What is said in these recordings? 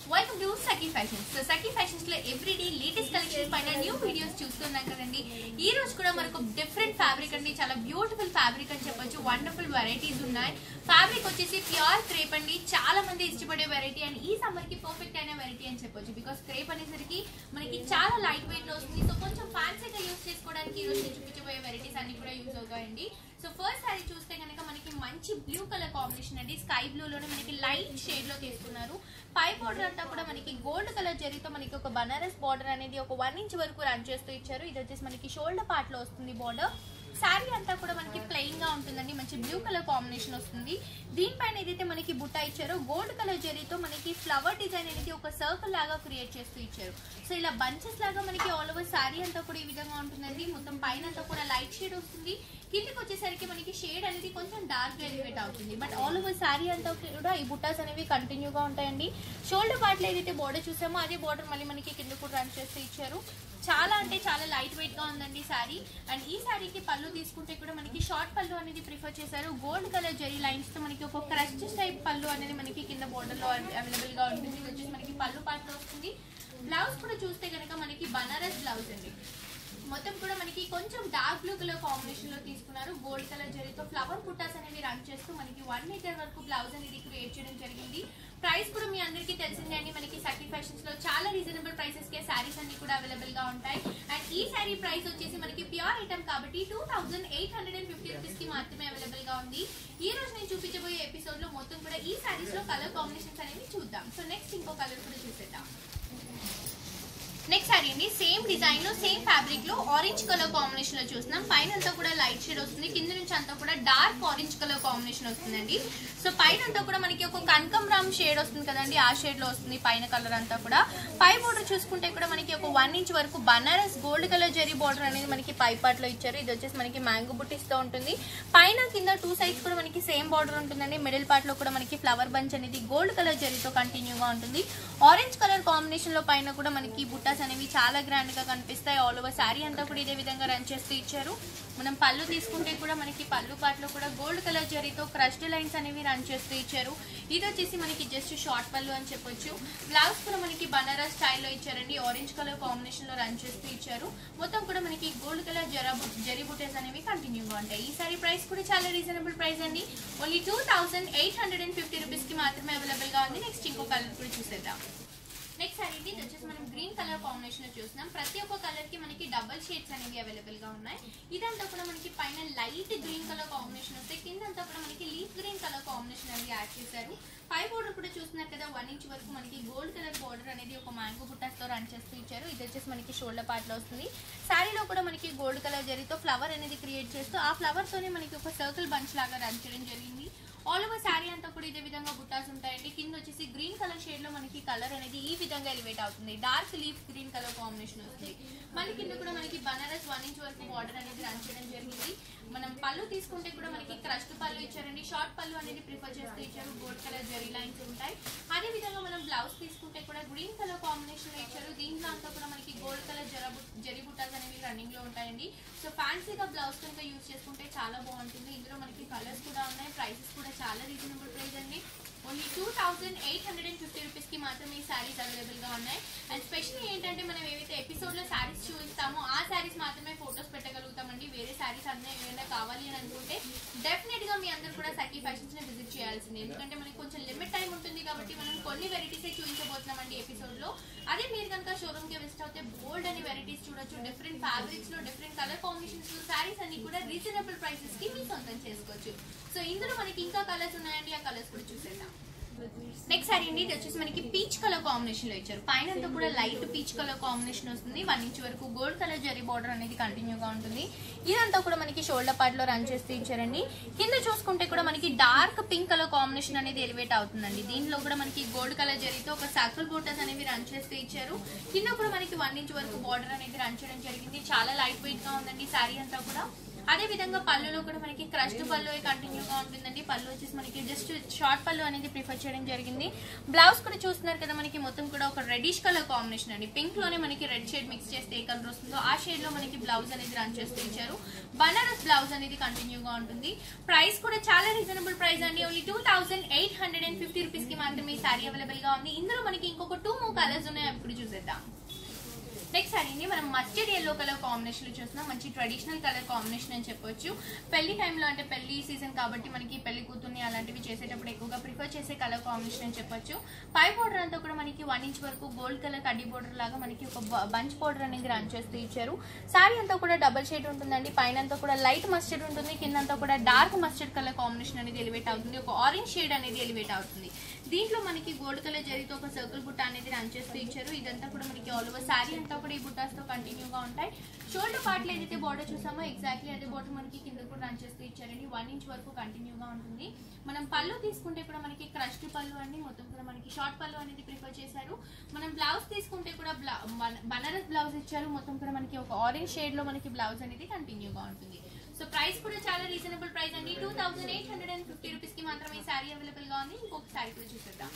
welcome to Sakhi fashions so Sakhi fashions లో everyday latest collection పైన new videos చూస్తున్నాం కదండి ఈ రోజు కూడా మనకు డిఫరెంట్ ఫ్యాబ్రిక్ అండి చాలా బ్యూటిఫుల్ ఫ్యాబ్రిక్ అని చెప్పొచ్చు వండర్ఫుల్ వెరైటీస్ ఉన్నాయి ఫ్యాబ్రిక్ వచ్చేసి ప్యూర్ క్రేప్ అండి చాలా మంది ఇష్టపడే వెరైటీ అండ్ ఈ సమ్మర్ కి పర్ఫెక్ట్ అయిన వెరైటీ అని చెప్పొచ్చు బికాస్ క్రేప్ అనేసరికి మనకి చాలా లైట్ వెయిట్ లో వస్తుంది సో కొంచెం ఫ్యాన్సీగా యూస్ చేసుకోవడానికి ఈ రోజు నేను చూపించబోయే వెరైటీస్ అన్ని కూడా యూజ్ అవుతాయండి సో ఫస్ట్ సారీ చూస్తే కనుక మనకి మంచి బ్లూ కలర్ కాంబినేషన్ అండి స్కై బ్లూ లోనే మనకి లైట్ షేడ్ లో తీసుకున్నారు పై బార్డర్ అంతా కూడా మనకి గోల్డ్ కలర్ జరీతో మనకి ఒక బనారస్ బార్డర్ అనేది ఒక వన్ ఇంచ్ వరకు రన్ చేస్తూ ఇచ్చారు ఇది వచ్చేసి మనకి షోల్డర్ పార్ట్ లో వస్తుంది బార్డర్ శారీ అంతా కూడా మనకి ప్లెయిన్ గా ఉంటుందండి మంచి బ్లూ కలర్ కాంబినేషన్ వస్తుంది దీనిపైన ఏదైతే మనకి బుట్ట ఇచ్చారో గోల్డ్ కలర్ జరీతో మనకి ఫ్లవర్ డిజైన్ అనేది ఒక సర్కిల్ లాగా క్రియేట్ చేస్తూ ఇచ్చారు సో ఇలా బంచెస్ లాగా మనకి ఆల్ ఓవర్ శారీ అంతా కూడా ఈ విధంగా ఉంటుందండి మొత్తం పైన అంతా కూడా లైట్ షేడ్ వస్తుంది కిందికి వచ్చేసరికి మనకి షేడ్ అనేది కొంచెం డార్క్ ఎలివేట్ అవుతుంది బట్ ఆల్ ఓవర్ శారీ అంతా కూడా ఈ బుట్టాస్ అనేవి కంటిన్యూగా ఉంటాయండి షోల్డర్ పార్ట్ లో ఏదైతే బోర్డర్ చూసామో అదే బోర్డర్ మళ్ళీ మనకి కింద కూడా రన్ చేస్తూ ఇచ్చారు చాలా అంటే చాలా లైట్ వెయిట్ గా ఉందండి శారీ అండ్ ఈ శారీకి పళ్ళు తీసుకుంటే కూడా మనకి షార్ట్ పళ్ళు అనేది ప్రిఫర్ చేశారు గోల్డ్ కలర్ జరీ లైన్స్ తో మనకి ఒక క్రష్ టైప్ పళ్ళు అనేది మనకి కింద బోర్డర్ లో అవైలబుల్ గా ఉంటుంది ఇది వచ్చేసి మనకి పళ్ళు పార్ట్ లో వస్తుంది బ్లౌజ్ కూడా చూస్తే కనుక మనకి బనారస్ బ్లౌజ్ అండి మొత్తం కూడా మనకి కొంచెం డార్క్ బ్లూ కలర్ కాంబినేషన్ లో తీసుకున్నారు గోల్డ్ కలర్ జరీతో ఫ్లవర్ పుట్టాస్ అనేవి రన్ చేస్తూ మనకి వన్ మీటర్ వరకు బ్లౌజ్ అనేది క్రియేట్ చేయడం జరిగింది ప్రైస్ కూడా మీ అందరికీ తెలిసిందే అండి మనకి సఖీ ఫ్యాషన్స్ లో చాలా రీజనబుల్ ప్రైసెస్ కే శారీస్ అన్ని కూడా అవైలబుల్ గా ఉంటాయి అండ్ ఈ శారీ ప్రైస్ వచ్చేసి మనకి ప్యూర్ ఐటమ్ కాబట్టి two thousand eight hundred and fifty rupees కి మాత్రమే అవైలబుల్ గా ఉంది ఈ రోజు నేను చూపించబోయే ఎపిసోడ్ లో మొత్తం కూడా ఈ శారీస్ లో కలర్ కాంబినేషన్స్ అనేవి చూద్దాం సో నెక్స్ట్ ఇంకో కలర్ కూడా చూసేద్దాం నెక్స్ట్ సారీ అండి సేమ్ డిజైన్ లో సేమ్ ఫ్యాబ్రిక్ లో ఆరెంజ్ కలర్ కాంబినేషన్ లో చూస్తున్నాం పైన అంతా కూడా లైట్ షేడ్ వస్తుంది కింద నుంచి అంతా కూడా డార్క్ ఆరెంజ్ కలర్ కాంబినేషన్ వస్తుందండి సో పైన అంతా కూడా మనకి ఒక కనకంరామ్ షేడ్ వస్తుంది కదండి ఆ షేడ్ లో వస్తుంది పైన కలర్ అంతా కూడా పై బోర్డర్ చూసుకుంటే కూడా మనకి ఒక వన్ ఇంచ్ వరకు Banaras gold colour zari border అనేది మనకి పై పార్ట్ లో ఇచ్చారు ఇది వచ్చేసి మనకి మ్యాంగో బుట్టీస్ తో ఉంటుంది పైన కింద టూ సైడ్స్ కూడా మనకి సేమ్ బార్డర్ ఉంటుందండి మిడిల్ పార్ట్ లో కూడా మనకి ఫ్లవర్ బంచ్ అనేది గోల్డ్ కలర్ జరీతో కంటిన్యూగా ఉంటుంది ఆరెంజ్ కలర్ కాంబినేషన్ లో పైన కూడా మనకి బుట్టాస్ అనేవి చాలా గ్రాండ్ గా కనిపిస్తాయి ఆల్ ఓవర్ శారీ అంతా కూడా ఇదే విధంగా రన్ చేస్తూ ఇచ్చారు మనం పళ్ళు తీసుకుంటే కూడా మనకి పళ్ళు పాటలో కూడా గోల్డ్ కలర్ జరీతో క్రష్డ్ లైన్స్ అనేవి రన్ చేస్తూ ఇచ్చారు ఇది వచ్చేసి మనకి జస్ట్ షార్ట్ పళ్ళు అని చెప్పొచ్చు బ్లౌజ్ కూడా మనకి బనారస్ స్టైల్లో ఇచ్చారండి ఆరెంజ్ కలర్ కాంబినేషన్ లో రన్ చేస్తూ ఇచ్చారు మొత్తం కూడా మనకి గోల్డ్ కలర్ జర జరీ బుటేస్ అనేవి కంటిన్యూగా ఉంటాయి ఈ సారీ ప్రైస్ కూడా చాలా రీజనబుల్ ప్రైస్ అండి only two thousand eight hundred and fifty rupees కి మాత్రమే అవైలబుల్ గా ఉంది నెక్స్ట్ ఇంకో కలర్ కూడా చూసేద్దాం నెక్స్ట్ సారీ ఇది వచ్చేసి మనం గ్రీన్ కలర్ కాంబినేషన్ లో చూస్తున్నాం ప్రతి ఒక్క కలర్ కి మనకి డబల్ షేడ్స్ అనేవి అవైలబుల్ గా ఉన్నాయి ఇదంతా కూడా మనకి పైన లైట్ గ్రీన్ కలర్ కాంబినేషన్ వస్తే కిందంతా కూడా మనకి లీఫ్ గ్రీన్ కలర్ కాంబినేషన్ అనేది యాడ్ చేశారు పై బోర్డర్ కూడా చూస్తున్నారు కదా వన్ ఇంచ్ వరకు మనకి గోల్డ్ కలర్ బోర్డర్ అనేది ఒక మ్యాంగో బుట్టాస్ తో రన్ చేస్తూ ఇచ్చారు ఇది వచ్చేసి మనకి షోల్డర్ పార్ట్ లో వస్తుంది శారీలో కూడా మనకి గోల్డ్ కలర్ జరీతో ఫ్లవర్ అనేది క్రియేట్ చేస్తూ ఆ ఫ్లవర్ తోనే మనకి ఒక సర్కిల్ బంచ్ లాగా రన్ చేయడం జరిగింది ఆల్ ఓవర్ శారీ అంతా కూడా ఇదే విధంగా బుట్టాస్ ఉంటాయండి కింద వచ్చేసి గ్రీన్ కలర్ షేడ్ లో మనకి కలర్ అనేది ఈ విధంగా ఎలివేట్ అవుతుంది dark leaf green colour combination వస్తుంది మళ్ళీ కింద కూడా మనకి బనారస్ వన్ ఇంచ్ వరకు బార్డర్ అనేది రన్ చేయడం జరిగింది మనం పళ్ళు తీసుకుంటే కూడా మనకి క్రస్ట్ పళ్ళు ఇచ్చారండి షార్ట్ పళ్ళు అనేది ప్రిఫర్ చేస్తూ ఇచ్చారు గోల్డ్ కలర్ జరీ లైన్స్ ఉంటాయి అదే విధంగా మనం బ్లౌజ్ తీసుకుంటే కూడా గ్రీన్ కలర్ కాంబినేషన్ లో ఇచ్చారు దీంట్లో అంతా కూడా మనకి గోల్డ్ కలర్ జర జరీ బుట్టాస్ అనేవి రన్నింగ్ లో ఉంటాయండి సో ఫ్యాన్సీగా బ్లౌజ్ కనుక యూజ్ చేసుకుంటే చాలా బాగుంటుంది ఇందులో మనకి కలర్స్ కూడా ఉన్నాయి ప్రైసెస్ కూడా చాలా రీజనబుల్ ప్రైస్ అండి only two thousand eight hundred and fifty rupees కి మాత్రమే ఈ శారీస్ అవైలబుల్ గా ఉన్నాయి అండ్ స్పెషల్లీ ఏంటంటే మనం ఏవైతే ఎపిసోడ్ లో శారీస్ చూపిస్తామో ఆ శారీస్ మాత్రమే ఫొటోస్ పెట్టగలుగుతామండి వేరే శారీస్ అన్నీ ఏమైనా కావాలి అని అనుకుంటే డెఫినెట్ గా మీ అందరూ కూడా సఖీ ఫ్యాషన్స్ ని విజిట్ చేయాల్సిందే ఎందుకంటే మనకి కొంచెం లిమిట్ టైం ఉంటుంది కాబట్టి మనం కొన్ని వెరైటీస్ చూపించబోతున్నామండి ఎపిసోడ్ లో అదే మీరు కనుక షోరూమ్ కి విజిట్ అవుతే బోల్డ్ అని వెరైటీస్ చూడొచ్చు డిఫరెంట్ ఫ్యాబ్రిక్స్ లో డిఫరెంట్ కలర్ కాంబినేషన్స్ లో శారీస్ అన్ని కూడా రీజనబుల్ ప్రైసెస్ కి మీ సొంతం చేసుకోవచ్చు సో ఇందులో మనకి ఇంకా కలర్స్ ఉన్నాయండి ఆ కలర్స్ కూడా చూసేద్దాం నెక్స్ట్ సారీ అండి ఇది వచ్చేసి మనకి పీచ్ కలర్ కాంబినేషన్ లో ఇచ్చారు పైన అంతా కూడా లైట్ పీచ్ కలర్ కాంబినేషన్ వస్తుంది వన్ ఇంచ్ వరకు గోల్డ్ కలర్ జరీ బార్డర్ అనేది కంటిన్యూగా ఉంటుంది ఇదంతా కూడా మనకి షోల్డర్ పార్ట్ లో రన్ చేస్తూ ఇచ్చారండి కింద చూసుకుంటే కూడా మనకి డార్క్ పింక్ కలర్ కాంబినేషన్ అనేది ఎలివేట్ అవుతుందండి దీనిలో కూడా మనకి గోల్డ్ కలర్ జరీతో ఒక సర్కిల్ బోటస్ అనేవి రన్ చేస్తూ ఇచ్చారు కింద కూడా మనకి వన్ ఇంచ్ వరకు బార్డర్ అనేది రన్ చేయడం జరిగింది చాలా లైట్ వెయిట్ గా ఉందండి శారీ అంతా కూడా అదే విధంగా పళ్ళులో కూడా మనకి క్రస్ట్ పళ్ళు కంటిన్యూగా ఉంటుందండి పళ్ళు వచ్చేసి మనకి జస్ట్ షార్ట్ పళ్ళు అనేది ప్రిఫర్ చేయడం జరిగింది బ్లౌజ్ కూడా చూస్తున్నారు కదా మనకి మొత్తం కూడా ఒక రెడిష్ కలర్ కాంబినేషన్ అండి పింక్ లోనే మనకి రెడ్ షేడ్ మిక్స్ చేస్తే ఏ కలర్ వస్తుందో ఆ షేడ్ లో మనకి బ్లౌజ్ అనేది రన్ చేస్తూ ఇచ్చారు బనారస్ బ్లౌజ్ అనేది కంటిన్యూగా ఉంటుంది ప్రైస్ కూడా చాలా రీజనబుల్ ప్రైస్ అండి only two thousand eight hundred and fifty rupees కి మాత్రమే ఈ సారీ అవైలబుల్ గా ఉంది ఇందులో మనకి ఇంకొక టూ మూడు కలర్స్ ఉన్నాయి అవి ఇప్పుడు చూసేద్దాం నెక్స్ట్ సారీని మనం మస్టర్డ్ ఎల్లో కలర్ కాంబినేషన్ లో చూస్తున్నాం మంచి ట్రెడిషనల్ కలర్ కాంబినేషన్ అని చెప్పొచ్చు పెళ్లి టైంలో అంటే పెళ్లి సీజన్ కాబట్టి మనకి పెళ్లి కూతుర్ని అలాంటివి చేసేటప్పుడు ఎక్కువగా ప్రిఫర్ చేసే కలర్ కాంబినేషన్ అని చెప్పొచ్చు పై బోర్డర్ అంతా కూడా మనకి వన్ ఇంచ్ వరకు గోల్డ్ కలర్ కడ్డీ బోర్డర్ లాగా మనకి ఒక బంచ్ బోర్డర్ అనేది రన్ చేస్తూ ఇచ్చారు సారీ అంతా కూడా డబల్ షేడ్ ఉంటుందండి పైన అంతా కూడా లైట్ మస్టర్డ్ ఉంటుంది కిందంతా కూడా డార్క్ మస్టర్డ్ కలర్ కాంబినేషన్ అనేది ఎలివేట్ అవుతుంది ఒక ఆరెంజ్ షేడ్ అనేది ఎలివేట్ అవుతుంది దీంట్లో మనకి గోల్డ్ కలర్ జరిగితే ఒక సర్కిల్ బుట్ట అనేది రన్ చేస్తూ ఇచ్చారు ఇదంతా కూడా మనకి ఆల్ ఓవర్ సారీ అంతా కూడా ఈ బుట్టాస్ తో కంటిన్యూగా ఉంటాయి షోల్డర్ పార్ట్ లో ఏదైతే బార్డర్ చూసామో ఎగ్జాక్ట్లీ అదే బార్డర్ మనకి కింద కూడా రన్ చేస్తూ ఇచ్చారండి వన్ ఇంచ్ వరకు కంటిన్యూగా ఉంటుంది మనం పళ్ళు తీసుకుంటే కూడా మనకి క్రస్ట్ పళ్ళు అండి మొత్తం కూడా మనకి షార్ట్ పళ్ళు అనేది ప్రిఫర్ చేశారు మనం బ్లౌజ్ తీసుకుంటే కూడా బ్లౌ- బన- బనారస్ బ్లౌజ్ ఇచ్చారు మొత్తం కూడా మనకి ఒక ఆరెంజ్ షేడ్ లో మనకి బ్లౌజ్ అనేది కంటిన్యూగా ఉంటుంది సో ప్రైస్ కూడా చాలా రీజనబుల్ ప్రైస్ అండి two thousand eight hundred and fifty rupees కి మాత్రమే ఈ సారీ అవైలబుల్ గా ఉంది ఇంకొక సారీ కూడా చూసేద్దాం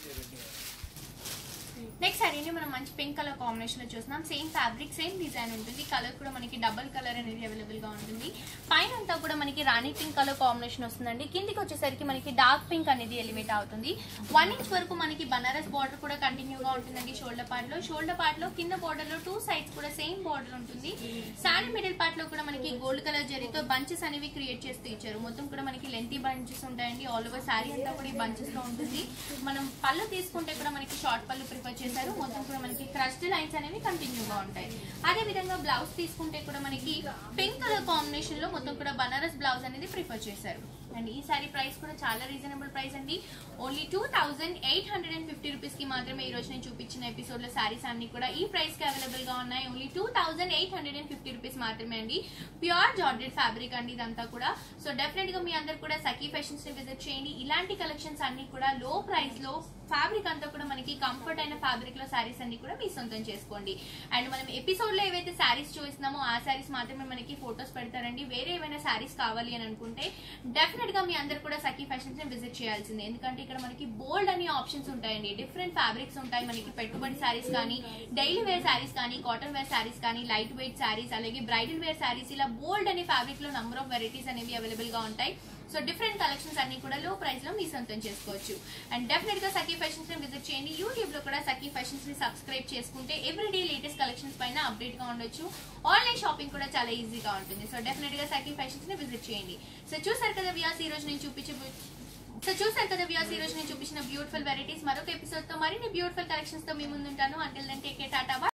నెక్స్ట్ సారీని మనం మంచి పింక్ కలర్ కాంబినేషన్ లో చూస్తున్నాం సేమ్ ఫ్యాబ్రిక్ సేమ్ డిజైన్ ఉంటుంది కలర్ కూడా మనకి డబుల్ కలర్ అనేది అవైలబుల్ గా ఉంటుంది పైన అంతా కూడా మనకి రాణి పింక్ కలర్ కాంబినేషన్ వస్తుందండి కిందికి వచ్చేసరికి మనకి డార్క్ పింక్ అనేది ఎలివేట్ అవుతుంది వన్ ఇంచ్ వరకు మనకి బనారస్ బార్డర్ కూడా కంటిన్యూగా ఉంటుందండి షోల్డర్ పార్ట్ లో షోల్డర్ పార్ట్ లో కింద బార్డర్ లో టూ సైడ్స్ కూడా సేమ్ బార్డర్ ఉంటుంది సారీ మిడిల్ పార్ట్ లో కూడా మనకి గోల్డ్ కలర్ జరితో బంచెస్ అనేవి క్రియేట్ చేస్తూ ఇచ్చారు మొత్తం కూడా మనకి లెంతీ బంచెస్ ఉంటాయండి ఆల్ ఓవర్ సారీ అంతా కూడా ఈ బంచెస్ లో ఉంటుంది మనం పళ్ళు తీసుకుంటే కూడా మనకి షార్ట్ పళ్ళు ప్రిఫర్ చేశారు మొత్తం కూడా మనకి క్రస్ట్ లైన్స్ అనేవి కంటిన్యూగా ఉంటాయి అదే విధంగా బ్లౌజ్ తీసుకుంటే కూడా మనకి పింక్ కలర్ కాంబినేషన్ లో మొత్తం కూడా బనారస్ బ్లౌజ్ అనేది ప్రిఫర్ చేశారు అండ్ ఈ సారీ ప్రైస్ కూడా చాలా రీజనబుల్ ప్రైస్ అండి only two thousand eight hundred and fifty rupees కి మాత్రమే ఈ రోజు నేను చూపించిన ఎపిసోడ్ లో సారీస్ అన్ని కూడా ఈ ప్రైస్ కి అవైలబుల్ గా ఉన్నాయి only two thousand eight hundred and fifty rupees మాత్రమే అండి ప్యూర్ జార్జెట్ ఫ్యాబ్రిక్ అండి ఇదంతా కూడా సో డెఫినెట్ గా మీ అందరు కూడా సఖీ ఫ్యాషన్స్ ని విజిట్ చేయండి ఇలాంటి కలెక్షన్స్ అన్ని కూడా లో ప్రైస్ లో ఫ్యాబ్రిక్ అంతా కూడా మనకి కంఫర్ట్ అయిన ఫ్యాబ్రిక్ లో సారీస్ అన్ని కూడా మీ సొంతం చేసుకోండి అండ్ మనం ఎపిసోడ్ లో ఏవైతే సారీస్ చూస్తున్నామో ఆ సారీస్ మాత్రమే మనకి ఫొటోస్ పెడతారండి వేరే ఏమైనా సారీస్ కావాలి అని అనుకుంటే డెఫినెట్ గా మీ అందరు కూడా సఖీ ఫ్యాషన్స్ ని విజిట్ చేయాల్సిందే ఎందుకంటే ఇక్కడ మనకి బోల్డ్ అనే ఆప్షన్స్ ఉంటాయండి డిఫరెంట్ ఫ్యాబ్రిక్స్ ఉంటాయి మనకి పెట్టుబడి సారీస్ కానీ డైలీ వేర్ సారీస్ కానీ కాటన్ వేర్ సారీస్ కానీ లైట్ వెయిట్ సారీస్ అలాగే బ్రైడల్ వేర్ సారీస్ ఇలా బోల్డ్ అనే ఫ్యాబ్రిక్ లో నంబర్ ఆఫ్ వెరైటీస్ అనేవి అవైలబుల్ గా ఉంటాయి సో డిఫరెంట్ కలెక్షన్స్ అన్ని కూడా లో ప్రైస్ లో మీ సొంతం చేసుకోవచ్చు అండ్ డెఫినెట్ గా సఖీ ఫ్యాషన్స్ ని విజిట్ చేయండి యూట్యూబ్ లో కూడా సఖీ ఫ్యాషన్స్ ని సబ్స్క్రైబ్ చేసుకుంటే ఎవ్రీడే లేటెస్ట్ కలెక్షన్స్ పైన అప్డేట్ గా ఉండొచ్చు ఆన్లైన్ షాపింగ్ కూడా చాలా ఈజీగా ఉంటుంది సో డెఫినెట్ గా సఖీ ఫ్యాషన్స్ ని విజిట్ చేయండి సో చూసారు కదా వ్యాస్ ఈ రోజు నేను చూపించే సో చూసారు కదా వ్యూస్ ఈ రోజు నేను చూపించిన బ్యూటిఫుల్ వెరైటీస్ మరొక ఎపిసోడ్ తో మరిన్ని బ్యూటిఫుల్ కలెక్షన్స్ తో మీ ముందుంటాను అంటిల్ దెన్ టేక్ టాటా